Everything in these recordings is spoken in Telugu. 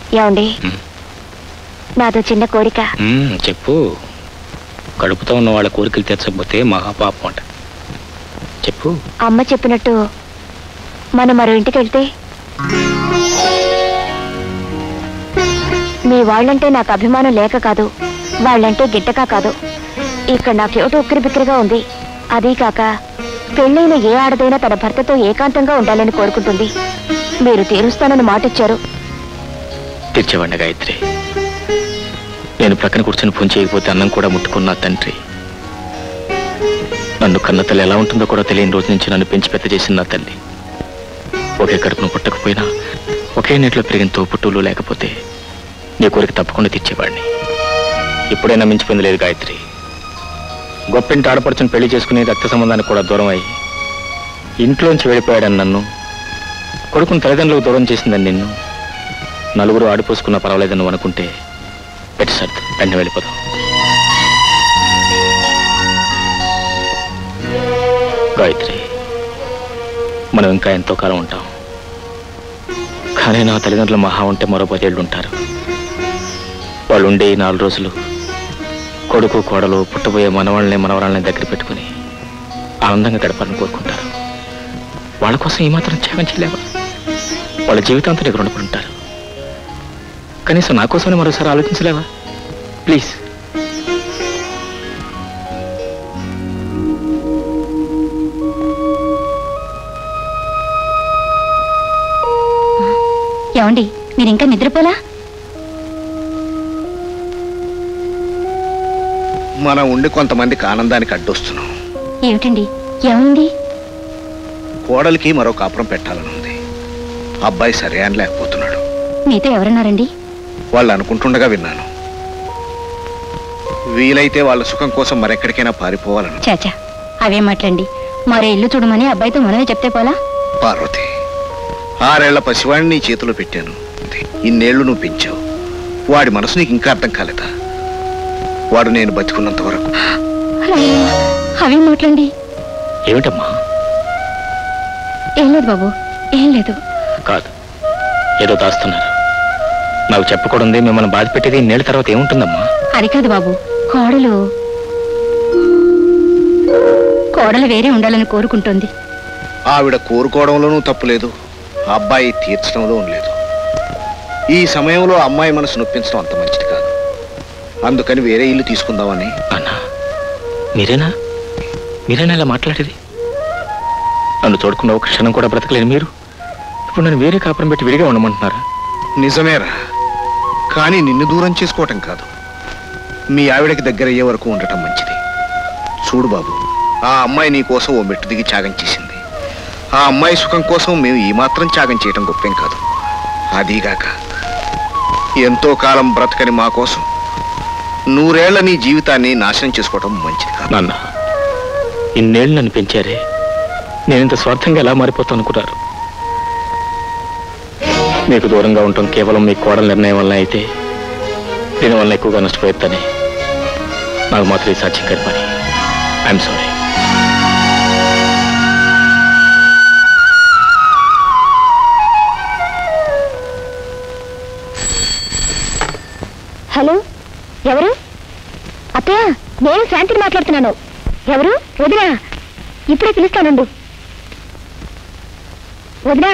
ఏమండి నాదో చిన్న కోరిక మ్మ్, చెప్పు కడుపుతో ఉన్న వాళ్ళ కోరికలు తీర్చకపోతే మహాపాపం అంట చెప్పు అమ్మ చెప్పినట్టు మనం మరో ఇంటికి వెళ్తే మీ వాళ్ళంటే నాకు అభిమానం లేక కాదు వాళ్ళంటే గిట్టక కాదు ఇక్కడ నాకేమిటో ఉక్కిరి బిక్కిరిగా ఉంది అదీ కాక పెళ్ళైన ఏ ఆడదైనా తన భర్తతో ఏకాంతంగా ఉండాలని కోరుకుంటుంది మీరు తీరుస్తానని మాటిచ్చారు తీర్చేవాడిన గాయత్రి నేను ప్రక్కన కూర్చొని ఫోన్ చేయకపోతే అన్నం కూడా ముట్టుకున్న తండ్రి నన్ను కన్న తల్లి ఎలా ఉంటుందో కూడా తెలియని రోజు నుంచి నన్ను పెంచి పెద్ద చేసిన నా తల్లి ఒకే కడుపును పుట్టకపోయినా ఒకే నీటిలో పెరిగిన తోపుట్టులు లేకపోతే నీ కోరిక తప్పకుండా తీర్చేవాడిని ఇప్పుడైనా మించిపోయింది లేదు గాయత్రి గొప్పింటి ఆడపడుచుని పెళ్లి చేసుకుని రక్త సంబంధానికి కూడా దూరం అయ్యి ఇంట్లోంచి వెళ్ళిపోయాడని నన్ను కొడుకుని తల్లిదండ్రులకు దూరం చేసిందని నిన్ను నలుగురు ఆడిపోసుకున్నా పర్వాలేదని నువ్వు అనుకుంటే పెట్టి సర్దు వెంటనే వెళ్ళిపోదాం గాయత్రి మనం ఇంకా ఎంతో కాలం ఉంటాం కానీ నా తల్లిదండ్రులు మహా ఉంటే మరో పదేళ్ళు ఉంటారు వాళ్ళు ఉండే ఈ నాలుగు రోజులు కొడుకు కోడలు పుట్టబోయే మనవాళ్ళని మనవరాళ్ళని దగ్గర పెట్టుకుని ఆనందంగా గడపాలని కోరుకుంటారు వాళ్ళ కోసం ఏమాత్రం త్యాగం చేయలేవా వాళ్ళ జీవితాంతం నీకు రుణపడి ఉంటారు కనీసం నా కోసమే మరోసారి ఆలోచించలేవా ప్లీజ్ ఏమండి మీరు ఇంకా నిద్రపోలా మనం ఉండి కొంతమందికి ఆనందానికి అడ్డొస్తున్నాం ఏమిటండి ఏమైంది కోడలికి మరో కాపురం పెట్టాలని ఉంది అబ్బాయి సరే అని లేకపోతున్నాడు మీతో ఎవరన్నారండి వాళ్ళు అనుకుంటుండగా విన్నాను వీలైతే వాళ్ళ సుఖం కోసం మరెక్కడికైనా పారిపోవాలను చాచా అవే మాట్లాడండి మరో ఇల్లు చూడమని అబ్బాయితో మనమే చెప్తే పోలా పార్వతి ఆరేళ్ల పసివాడిని నీ చేతిలో పెట్టాను ఇన్నేళ్లు నువ్వు పెంచావు వాడి మనసు నీకు ఇంకా అర్థం కాలేదా వాడు నేను బతికున్నంత వరకు అయ్యో, అవే మాట్లాడండి ఏమిటమ్మా ఏం లేదు బాబు ఏం లేదు కాదు ఏదో దాస్తున్నారు నాకు చెప్పకూడదు మిమ్మల్ని బాధ పెట్టేది నేళ్ళ తర్వాత ఏముంటుందమ్మా అది కాదు బాబు కోడలు కోడలు వేరే ఉండాలని కోరుకుంటోంది ఆవిడ కోరుకోవడంలోనూ తప్పులేదు ఆ అబ్బాయి తీర్చడంలో లేదు ఈ సమయంలో అమ్మాయి మనసు నొప్పించడం అంత మంచిది కాదు అందుకని వేరే ఇల్లు తీసుకుందామని అన్నా మీరేనా మీరేనా ఇలా మాట్లాడేది నన్ను చూడకుండా ఒక క్షణం కూడా బ్రతకలేను మీరు ఇప్పుడు నన్ను వేరే కాపురం పెట్టి విడిగా ఉండమంటున్నారా నిజమేరా కానీ నిన్ను దూరం చేసుకోవటం కాదు మీ ఆవిడకి దగ్గర అయ్యే వరకు ఉండటం మంచిది చూడు బాబు ఆ అమ్మాయి నీ కోసం ఓ మెట్టు దిగి త్యాగం చేసింది ఆ అమ్మాయి సుఖం కోసం మేము ఈ మాత్రం త్యాగం చేయటం గొప్పేం కాదు అదీగాక ఎంతో కాలం బ్రతకని మా కోసం నూరేళ్ల నీ జీవితాన్ని నాశనం చేసుకోవటం మంచిది కాదు నాన్న ఇన్నేళ్ళు నన్ను పెంచారే నేను ఇంత స్వార్థంగా ఎలా మారిపోతాను అనుకున్నారు మీకు దూరంగా ఉండటం కేవలం మీ కోడల నిర్ణయం వల్ల అయితే దీనివల్ల ఎక్కువగా నష్టపోయేద్దని నాకు మాత్రం ఇది సాధ్యం కాని పని ఐఎమ్ సారీ హలో ఎవరు అత్తయ్య నేను శాంతిని మాట్లాడుతున్నాను ఎవరు వదినా ఇప్పుడే పిలుస్తానుండు వదినా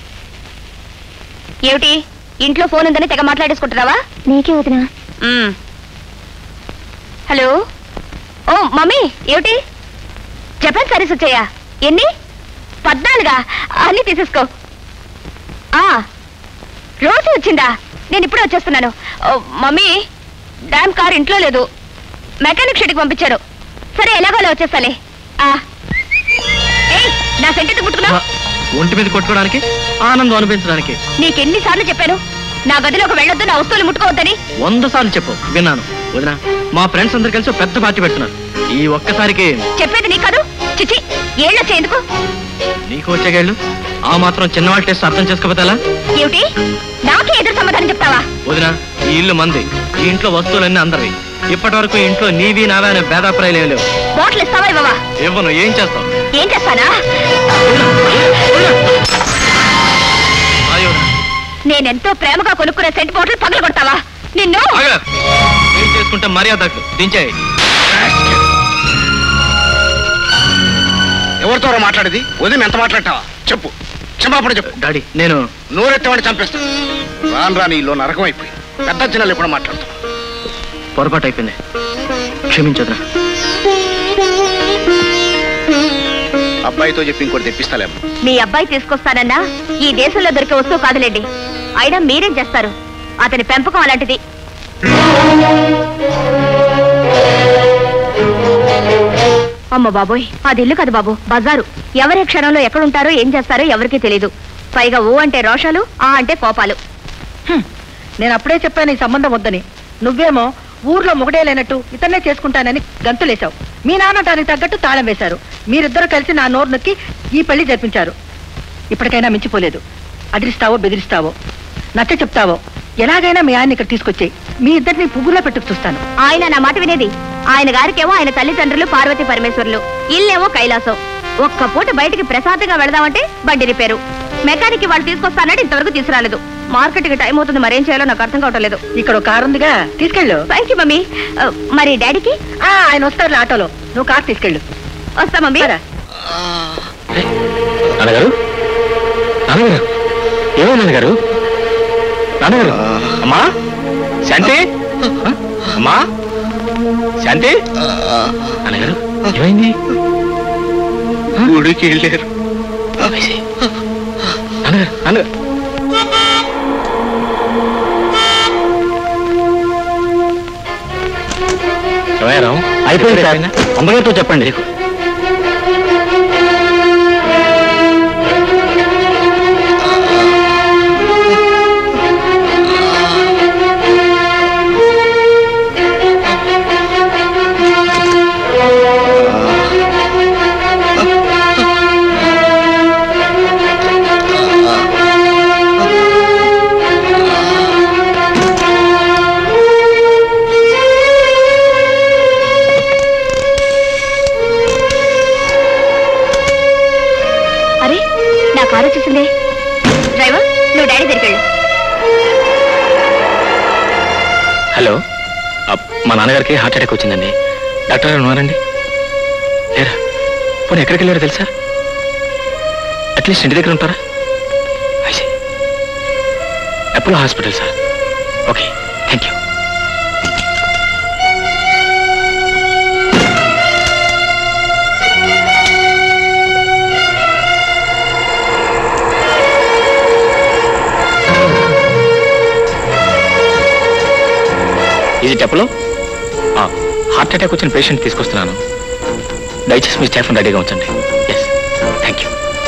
ఏమిటి ఇంట్లో ఫోన్ ఉందని తెగ మాట్లాడేసుకుంటున్నావా నీకే వదినా మ్మ్. హలో ఓ మమ్మీ ఏమిటి జపాన్ సారీస్ వచ్చాయా ఎన్ని పద్నాలుగా అన్ని తీసేసుకో ఆ రోజు వచ్చిందా నేను ఇప్పుడే వచ్చేస్తున్నాను ఓ, మమ్మీ డామ్ కార్ ఇంట్లో లేదు మెకానిక్ షెడ్కి పంపించారు సరే ఎలాగోలా వచ్చేస్తాలే ఆ. ఏయ్, నా సెంటెంట్ ముట్టుకున్నావు ఒంటి మీద కొట్టుకోవడానికి ఆనందం అనిపించడానికి నీకెన్నిసార్లు చెప్పాను నా గదిలోకి వెళ్ళొద్దు నా వస్తువులు ముట్టుకోవద్దని వంద సార్లు చెప్పు విన్నాను వదినా మా ఫ్రెండ్స్ అందరు కలిసి ఓ పెద్ద పార్టీ పెడుతున్నారు ఈ ఒక్కసారికి చెప్పేది నీ కాదు చిచి ఏళ్ళొచ్చే ఎందుకు నీకు వచ్చేగాళ్ళు ఆ మాత్రం చిన్నవాళ్ళ టెస్ట్ అర్థం చేసుకోకపోతే ఎలా ఏమిటి నాకే ఎదురు సమాధానం చెప్తావా వదినా ఈ ఇల్లు మంది ఈ ఇంట్లో వస్తువులన్నీ అందరివి ఇప్పటి వరకు ఇంట్లో నీవి నావే అనే భేదాభిప్రాయాలు ఏం లేవు బాటిల్ ఇస్తావా ఇవ్వవా ఇవ్వను ఏం చేస్తావు ఏం చేస్తానా అయ్యో నేనెంతో ప్రేమగా కొనుక్కున్న సెంట్ బాటిల్ పగల కొడతావా నిన్ను ఆగా ఏం చేసుకుంటే మర్యాద దించాయి ఎవరితో మాట్లాడేది ఉదయం ఎంత మాట్లాడతావా చెప్పు క్షమాపణ చెప్పు డాడీ నేను నోరెత్తమని చంపేస్తా రాను రాని ఇల్లు నరకం అయిపోయి పెద్ద చిన్నలు ఎప్పుడు మాట్లాడుతున్నా పొరపాటు అయిపోయింది క్షమించదురా అబ్బాయితో చెప్పి ఇంకోటి తెప్పిస్తాలేమో మీ అబ్బాయి తీసుకొస్తానన్నా ఈ దేశంలో దొరికే వస్తువు కాదులేండి అయినా మీరేం చేస్తారు అతని పెంపకం అలాంటిది అమ్మ బాబోయ్ అది ఇల్లు కాదు బాబు బజారు ఎవరి క్షణంలో ఎక్కడుంటారో ఏం చేస్తారో ఎవరికీ తెలియదు పైగా ఓ అంటే రోషాలు ఆ అంటే కోపాలు నేను అప్పుడే చెప్పాను ఈ సంబంధం వద్దని నువ్వేమో ఊర్లో మొగడే లేనట్టు ఇతన్నే చేసుకుంటానని గంతులేశావు మీ నాన్న దానికి తగ్గట్టు తాళం వేశారు మీరిద్దరు కలిసి నా నోరు నొక్కి ఈ పెళ్లి జరిపించారు ఇప్పటికైనా మించిపోలేదు అదిరిస్తావో బెదిరిస్తావో నచ్చ చెప్తావో ఎలాగైనా మీ ఆయన ఇక్కడ తీసుకొచ్చేయి మీ ఇద్దరిని పువ్వులో పెట్టుకు చూస్తాను ఆయన నా మాట వినేది ఆయన గారికేమో ఆయన తల్లిదండ్రులు పార్వతి పరమేశ్వరులు ఇల్లేమో కైలాసం ఒక్క పూట బయటికి ప్రశాంతంగా వెళదామంటే బండి రిపేరు మెకానిక్ వాళ్ళు తీసుకొస్తానంటే ఇంతవరకు తీసుకురాలేదు మార్కెట్ కి టైం అవుతుంది మరేం చేయాలో నాకు అర్థం కావటం లేదు ఇక్కడ ఒక కారు ఉందిగా తీసుకెళ్ళు థ్యాంక్ యూ మమ్మీ ఆ, మరి డాడీకి ఆ, ఆయన వస్తారు ఆటోలో నువ్వు కారు తీసుకెళ్ళు వస్తా మమ్మీ పద. నాన్నగారు నాన్నగారు ఏమో నాన్నగారు నాన్నగారు అమ్మా శాంతి ఆ? అమ్మా శాంతి నాన్నగారు ఏమైంది గుడికి వెళ్ళారు ఐసి. నాన్నగారు నాన్నగారు ఏమయ్యారావు? అయిపోయింది సార్. అయిపోయిందా? అమ్మగారితో చెప్పండి అరే నా కారు వచ్చేసిందే డ్రైవర్ నువ్వు డాడీ దగ్గరికి వెళ్ళు హలో ఆ, మా నాన్నగారికి హార్ట్ అటాక్ వచ్చిందండి డాక్టర్ గారు ఉన్నారండి లేరా పోనీ ఎక్కడికి వెళ్ళారో తెలుసా అట్లీస్ట్ ఇంటి దగ్గర ఉంటారా I see Apollo hospital sir okay thank you ఇది టెప్లో హార్ట్ అటాక్ వచ్చిన పేషెంట్ తీసుకొస్తున్నాను దయచేసి మీ స్టాఫ్ రెడీగా ఉంచండి ఎస్ థ్యాంక్ యూ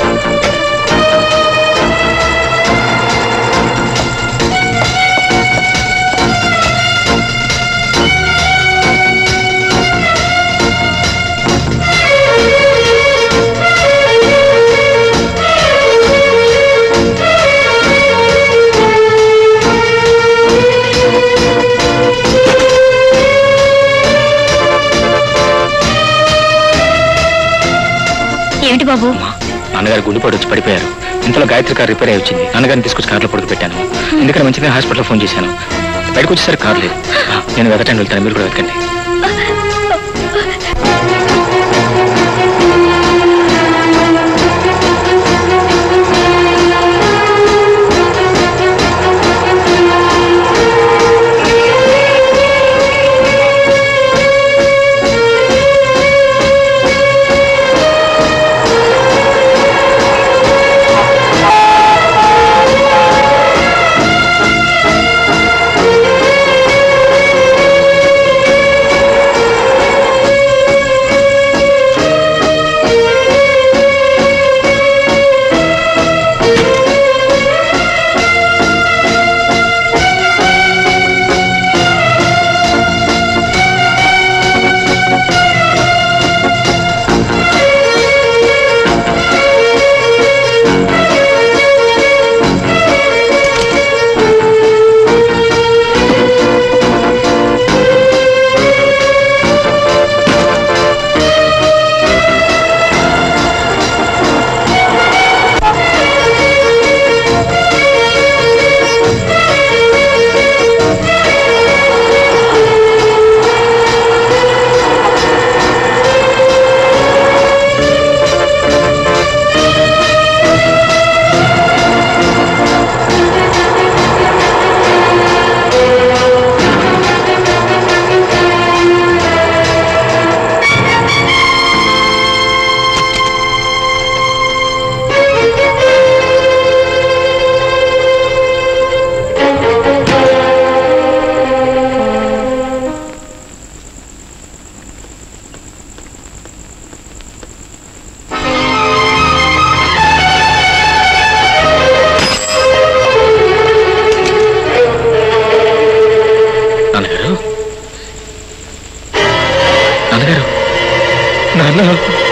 ఏమిటి బాబు అమ్మా నాన్నగారు గుండెపోటు వచ్చి పడిపోయారు ఇంతలో గాయత్రి కార్ రిపేర్ అయి వచ్చింది నాన్నగారిని తీసుకొచ్చి కార్లో పడుకు పెట్టాను ఎందుకంటే మంచిగా హాస్పిటల్ ఫోన్ చేశాను బయటకు వచ్చేసరికి కార్ లేదు ఆ, నేను వెతకండి వెళ్తాను మీరు కూడా వెతకండి నాన్న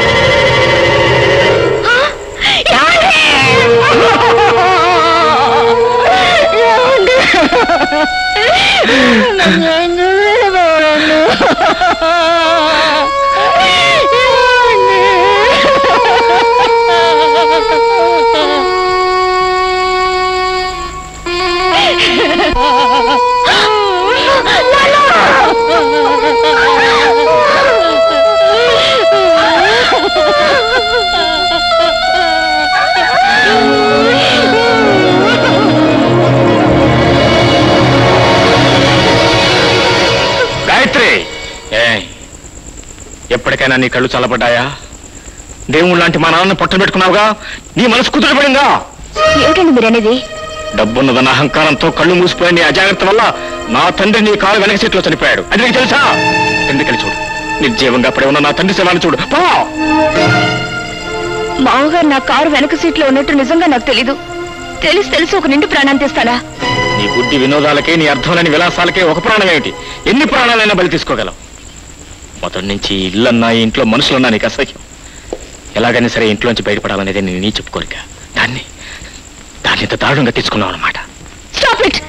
గాయత్రి ఏ ఎప్పటికైనా నీ కళ్ళు చల్లబడ్డాయా దేవుడు లాంటి మా నాన్న పట్టం పెట్టుకున్నావుగా నీ మనసు కుదురపడిందా ఏమిటండి మీరనేది డబ్బున్నదన్న అహంకారంతో కళ్ళు మూసిపోయిన నీ అజాగ్రత్త వల్ల నా తండ్రి నీ కాలు వెనక సీట్లో చనిపోయాడు అది నీకు తెలుసా ఎందుకని చూడు నిర్జీవంగా పడి ఉన్న నా తండ్రి శవాన్ని చూడు పో మామగారు నా కారు వెనక సీట్లో ఉన్నట్టు నిజంగా నాకు తెలీదు తెలిసి తెలిసి ఒక నిండు ప్రాణాన్ని తెస్తానా నీ గుడ్డి వినోదాలకే నీ అర్థంలేని విలాసాలకే ఒక ప్రాణం ఏమిటి ఎన్ని ప్రాణాలైనా బలి తీసుకోగలవు మొదటి నుంచి ఇల్లన్నా ఈ ఇంట్లో మనుషులన్నా నీకు అసహ్యం ఎలాగైనా సరే ఇంట్లోంచి బయటపడాలనేది నేను నీ చెప్పుకోరిక దాన్ని దాన్ని ఇంత దారుణంగా తీసుకున్నావు అనమాట స్టాప్ ఇట్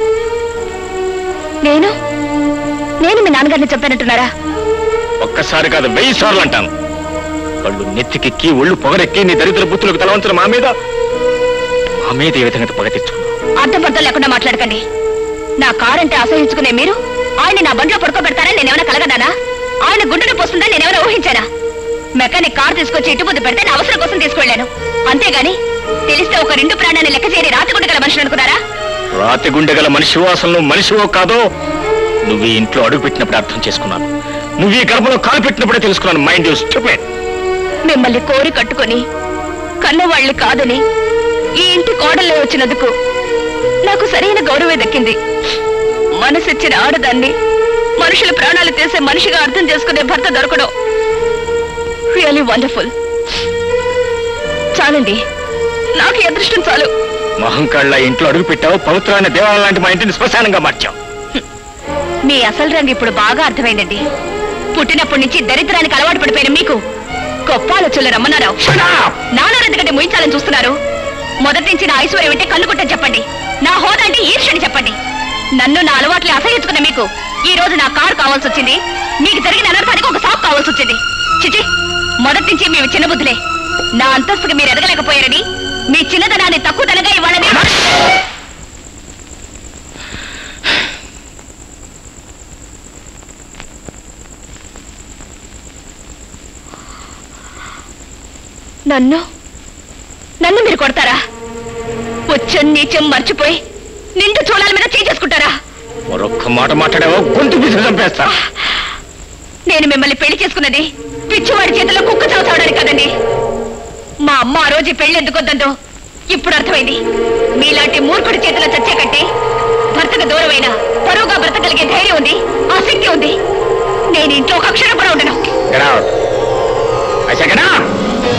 నేను నేను మీ నాన్నగారిని చెప్పానంటున్నారా ఒక్కసారి కాదు వెయ్యి సార్లు అంటాను కళ్ళు నెత్తికెక్కి ఒళ్ళు పొగరెక్కి నీ దరిద్ర బుద్ధులకు తలవంచిన మా మీద మా మీద ఏ విధంగా పగ తెచ్చుకున్నావు అర్థం పర్థం లేకుండా మాట్లాడకండి నా కారు అంటే అసహించుకునే మీరు ఆయన నా బండిలో పడుకోబెడతారని నేనేమైనా కలగదానా ఆయన గుండెని పోస్తుందని నేనేమైనా ఊహించానా మెకానిక్ కారు తీసుకొచ్చి ఇటుబుద్ది పెడితే నా అవసరం కోసం తీసుకెళ్లాను అంతేగాని తెలిస్తే ఒక రెండు ప్రాణాన్ని లెక్క చేరి రాతి గుండెగల మనుషులు అనుకున్నారా రాతి గుండె గల మనిషివో అసలు నువ్వు మనిషివో కాదో నువ్వు ఈ ఇంట్లో అడుగు పెట్టినప్పుడు అర్థం చేసుకున్నాను నువ్వు ఈ గర్భంలో కాలు పెట్టినప్పుడే తెలుసుకున్నాను మైండ్ యూ స్టూపిడ్ మిమ్మల్ని కోరి కట్టుకొని కన్నవాళ్ళని కాదని ఈ ఇంటి కోడల్లో వచ్చినందుకు నాకు సరైన గౌరవే దక్కింది మనసిచ్చిన ఆడదాన్ని మనుషుల ప్రాణాలు తీసే మనిషిగా అర్థం చేసుకునే భర్త దొరకడం రియలీ వండర్ఫుల్ చాలండి నాకు ఈ అదృష్టం చాలు మహంకాళ్ళ ఇంట్లో అడుగు పెట్టావు పవిత్రమైన దేవాలయం లాంటి మా ఇంటిని శ్మశానంగా మార్చావు మీ అసలు రంగు ఇప్పుడు బాగా అర్థమైందండి పుట్టినప్పటి నుంచి దరిద్రానికి అలవాటు పడిపోయిన మీకు గొప్ప ఆలోచనలు రమ్మన్నారావు Shut up! నాన్న ఎందుకంటే ముయించాలని చూస్తున్నారు మొదటి నుంచి నా ఐశ్వర్యం అంటే కళ్ళు కుట్టని చెప్పండి నా హోదా అంటే ఈర్ష్యని చెప్పండి నన్ను నా అలవాట్లు అసహించుకున్న మీకు ఈ రోజు నా కారు కావాల్సి వచ్చింది మీకు జరిగిన అనర్థానికి ఒక సాప్ కావాల్సి వచ్చింది చిచి మొదటి నుంచి మేము చిన్న బుద్ధులే నా అంతస్తుకి మీరు ఎదగలేకపోయారని మీ చిన్నదనాన్ని తక్కువదనగా ఇవ్వాలని నన్ను నన్ను మీరు కొడతారా వచ్చం నీచం మర్చిపోయి నిండు చూలాల మీద చేసుకుంటారా మరొక్క మాట మాట్లాడావో గొంతు పిసికి చంపేస్తా నేను మిమ్మల్ని పెళ్లి చేసుకున్నది పిచ్చివాడి చేతిలో కుక్క చావడానికి కదండి మా అమ్మ ఆ రోజు ఈ పెళ్లి ఎందుకు వద్దందో ఇప్పుడు అర్థమైంది మీలాంటి మూర్ఖుడి చేతిలో చచ్చే కంటే భర్తకు దూరమైన పరువుగా బ్రతకలిగే ధైర్యం ఉంది ఆసక్తి ఉంది నేను ఇంట్లో ఒక అక్షరం కూడా ఉండను Get out. I say get out!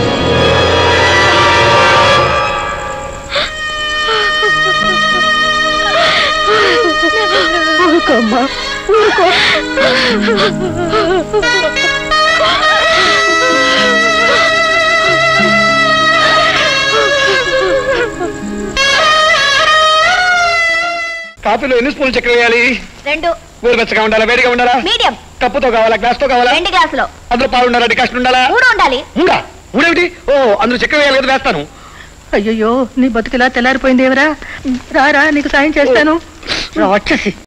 కాఫీలో ఎన్ని స్పూన్లు చక్కెర వేయాలి రెండు గోరువెచ్చగా ఉండాలా వేడిగా ఉండాలా మీడియం కప్పుతో కావాలా గ్లాస్ తో కావాలా రెండు గ్లాసులో అందులో పాలు ఉండాలా డికాషన్ ఉండాలా మూడు ఉండాలి ఉందా ఊడేమిటి ఓ అందులో చక్కెర వేయాలి కదా వేస్తాను అయ్యయ్యో నీ బతుకిలా తెల్లారిపోయింది ఎవరా రారా నీకు సాయం చేస్తాను రాక్షసి